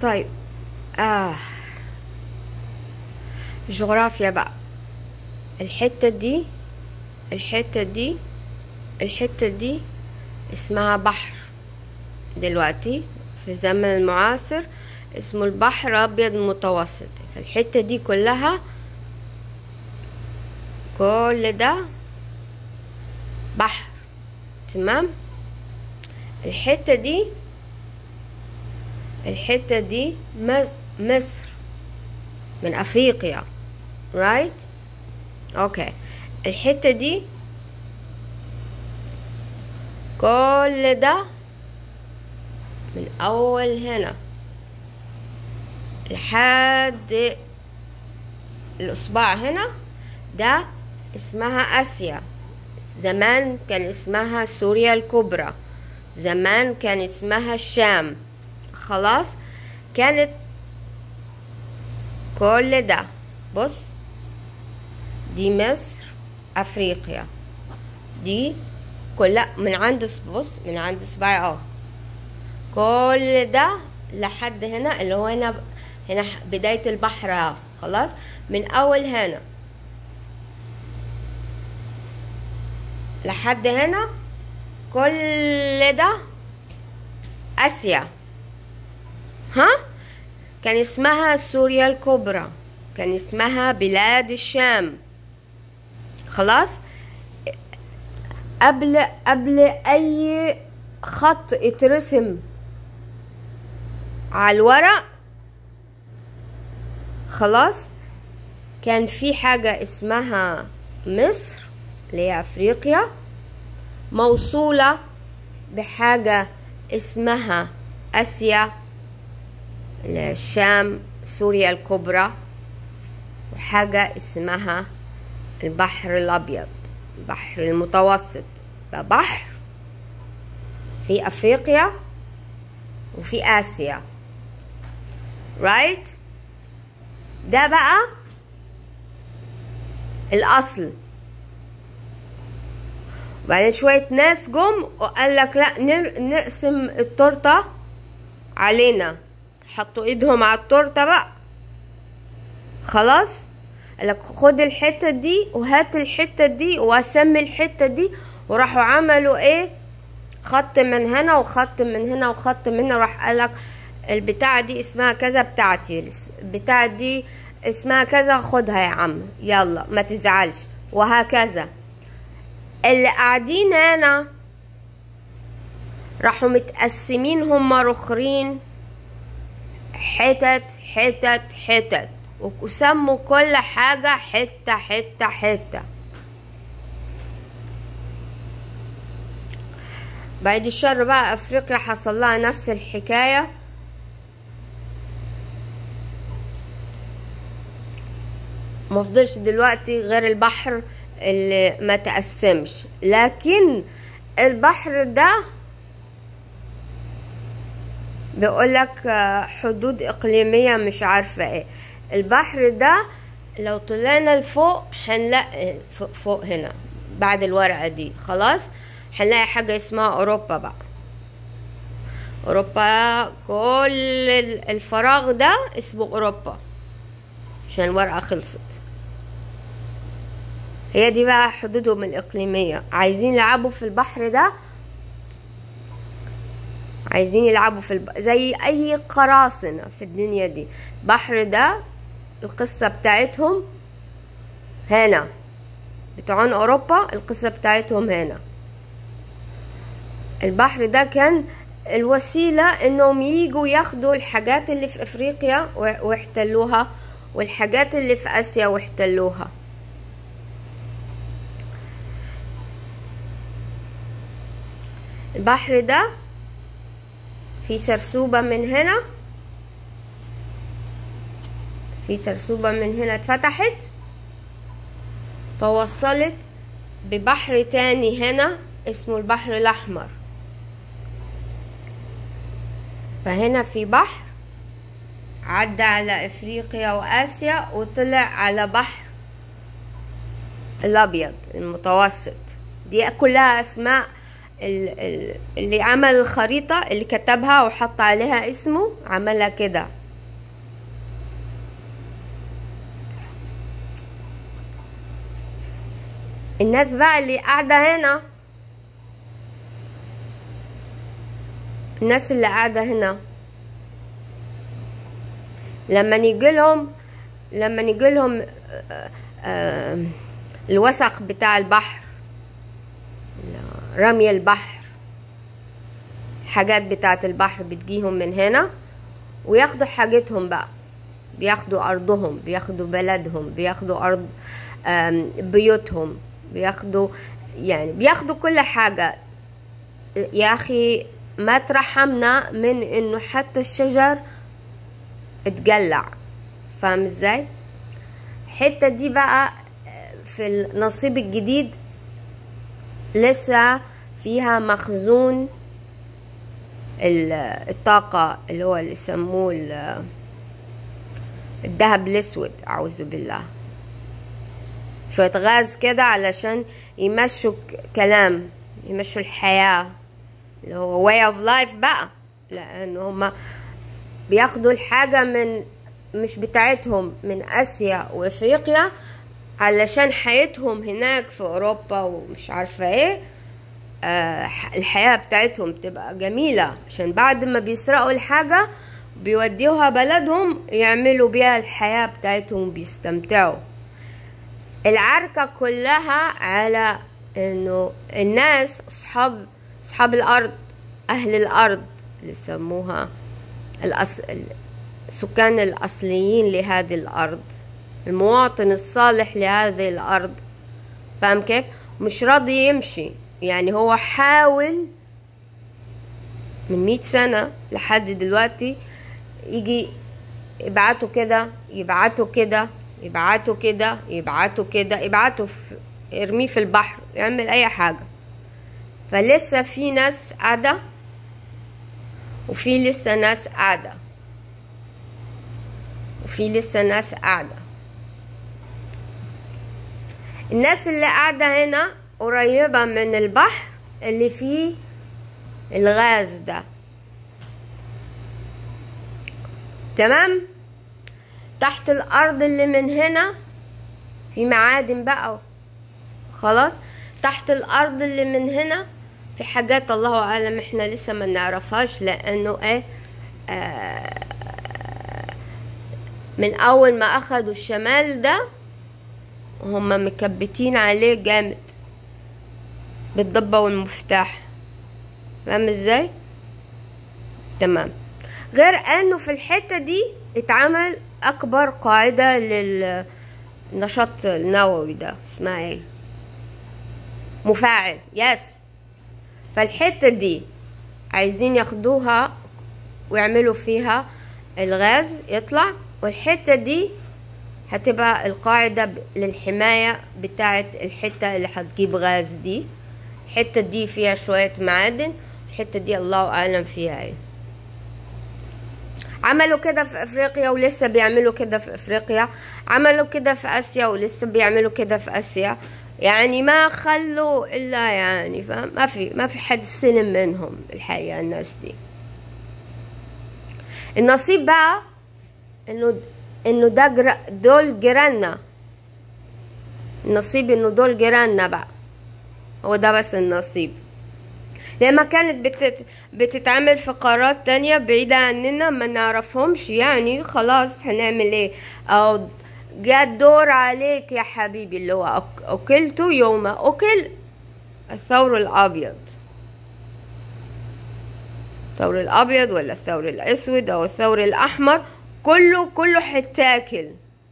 طيب آه جغرافيا بقى الحتة دي الحتة دي الحتة دي اسمها بحر دلوقتي في الزمن المعاصر اسمه البحر الأبيض المتوسط فالحتة دي كلها كل ده بحر تمام الحتة دي الحتة دي مصر, مصر من أفريقيا رايت right? اوكي الحتة دي كل ده من أول هنا لحد الإصبع هنا ده اسمها آسيا زمان كان اسمها سوريا الكبرى زمان كان اسمها الشام خلاص كانت كل ده بص دي مصر افريقيا دي كلها من عند بص من عند صباعي اهو كل ده لحد هنا اللي هو هنا هنا بداية البحر اهو خلاص من اول هنا لحد هنا كل ده اسيا ها كان اسمها سوريا الكبرى كان اسمها بلاد الشام خلاص قبل قبل اي خط يترسم على الورق خلاص كان في حاجة اسمها مصر اللي هي افريقيا موصولة بحاجة اسمها اسيا الشام سوريا الكبرى وحاجة اسمها البحر الأبيض البحر المتوسط بحر في أفريقيا وفي آسيا رايت right? ده بقى الأصل وبعدين شوية ناس جم وقال لك لا نقسم التورتة علينا حطوا ايدهم على التورته بقى خلاص قالك خد الحته دي وهات الحته دي واسمي الحته دي وراحوا عملوا ايه خط من هنا وخط من هنا وخط من هنا راح قالك البتاعه دي اسمها كذا بتاعتي البتاعه دي اسمها كذا خدها يا عم يلا ما تزعلش وهكذا اللي قاعدين هنا راحوا متقسمين هما رخرين حتت حتت حتت وسموا كل حاجة حتة حتة حتة بعد الشر بقى افريقيا حصل لها نفس الحكاية مفضلش دلوقتي غير البحر اللي ما تقسمش لكن البحر ده بيقولك حدود إقليمية مش عارفة ايه البحر ده لو طلعنا لفوق هنلاقي فوق, فوق هنا بعد الورقة دي خلاص هنلاقي حاجة اسمها أوروبا بقى أوروبا كل الفراغ ده اسمه أوروبا عشان الورقة خلصت هي دي بقى حدودهم الإقليمية عايزين يلعبوا في البحر ده عايزين يلعبوا في الب... زي اي قراصنة في الدنيا دي البحر ده القصة بتاعتهم هنا بتوعون اوروبا القصة بتاعتهم هنا البحر ده كان الوسيلة انهم يجوا ياخدوا الحاجات اللي في افريقيا ويحتلوها والحاجات اللي في اسيا واحتلوها البحر ده في سرسوبة من هنا في سرسوبة من هنا اتفتحت فوصلت ببحر تاني هنا اسمه البحر الأحمر فهنا في بحر عدى على افريقيا واسيا وطلع على بحر الابيض المتوسط دي كلها اسماء ال- ال- اللي عمل الخريطة اللي كتبها وحط عليها اسمه عملها كده الناس بقى اللي قاعدة هنا الناس اللي قاعدة هنا لما يجي لهم لما يجي لهم الوسخ بتاع البحر رمي البحر حاجات بتاعت البحر بتجيهم من هنا وياخدوا حاجتهم بقى بياخدوا أرضهم بياخدوا بلدهم بياخدوا أرض آم، بيوتهم بياخدوا يعني بياخدوا كل حاجة يا أخي ما ترحمنا من إنه حتى الشجر اتجلع فاهم ازاي الحتة دي بقى في النصيب الجديد لسه فيها مخزون ال- الطاقة اللي هو اللي يسموه ال- الذهب الأسود أعوذ بالله شوية غاز كده علشان يمشوا ك- كلام يمشوا الحياة اللي هو way of life بقى لأنه هما بياخدوا الحاجة من مش بتاعتهم من آسيا وإفريقيا علشان حياتهم هناك في أوروبا ومش عارفة إيه آه، الحياة بتاعتهم تبقى جميلة عشان بعد ما بيسرقوا الحاجة بيوديوها بلدهم يعملوا بيها الحياة بتاعتهم بيستمتعوا العركة كلها على انه الناس اصحاب اصحاب الارض اهل الارض اللي يسموها الأص... السكان الاصليين لهذه الارض المواطن الصالح لهذه الارض فاهم كيف مش راضي يمشي يعني هو حاول من مئة سنة لحد دلوقتي يجي يبعتوا كده يبعتوا كده يبعتوا كده يبعتوا كده يبعتوا في يرميه في البحر يعمل اي حاجة فلسه في ناس قاعدة وفي لسه ناس قاعدة وفي لسه ناس قاعدة الناس اللي قاعدة هنا قريبة من البحر اللي فيه الغاز ده تمام تحت الارض اللي من هنا في معادن بقى خلاص تحت الارض اللي من هنا في حاجات الله اعلم احنا لسه ما نعرفهاش لانه ايه آه من اول ما اخدوا الشمال ده هم مكبتين عليه جامد بالضبة والمفتاح فاهم ازاي تمام غير انه في الحتة دي اتعمل اكبر قاعدة للنشاط النووي ده اسمها ايه مفاعل يس فالحتة دي عايزين ياخدوها ويعملوا فيها الغاز يطلع والحتة دي هتبقى القاعدة للحماية بتاعة الحتة اللي هتجيب غاز دي الحتة دي فيها شوية معادن الحتة دي الله أعلم فيها ايه عملوا كده في افريقيا ولسه بيعملوا كده في افريقيا عملوا كده في اسيا ولسه بيعملوا كده في اسيا يعني ما خلوا الا يعني فاهم ما في ما في حد سلم منهم الحقيقه الناس دي النصيب بقى انه انه ده جر... دول جيراننا النصيب انه دول جيراننا بقى هو ده بس النصيب لما كانت بتت... بتتعمل في قارات تانية بعيدة عننا ما نعرفهمش يعني خلاص هنعمل ايه او جاء الدور عليك يا حبيبي اللي هو أك... اكلت يوم اكل الثور الابيض الثور الابيض ولا الثور الاسود او الثور الاحمر كله كله حتاكل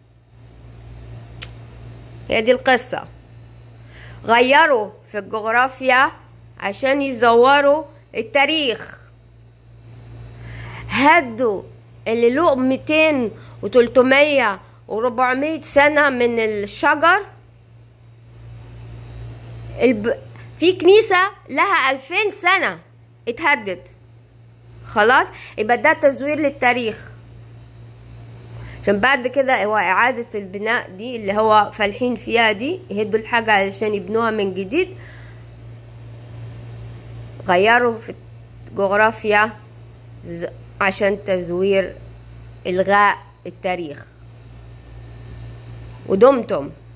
هي دي القصة غيروا في الجغرافيا عشان يزوروا التاريخ هدوا اللي له 200 و300 و400 سنة من الشجر الب... في كنيسة لها 2000 سنة اتهدت خلاص يبقى ده تزوير للتاريخ عشان بعد كده هو إعادة البناء دي اللي هو فالحين فيها دي يهدوا الحاجة علشان يبنوها من جديد غيروا في الجغرافيا ز- عشان تزوير إلغاء التاريخ ودمتم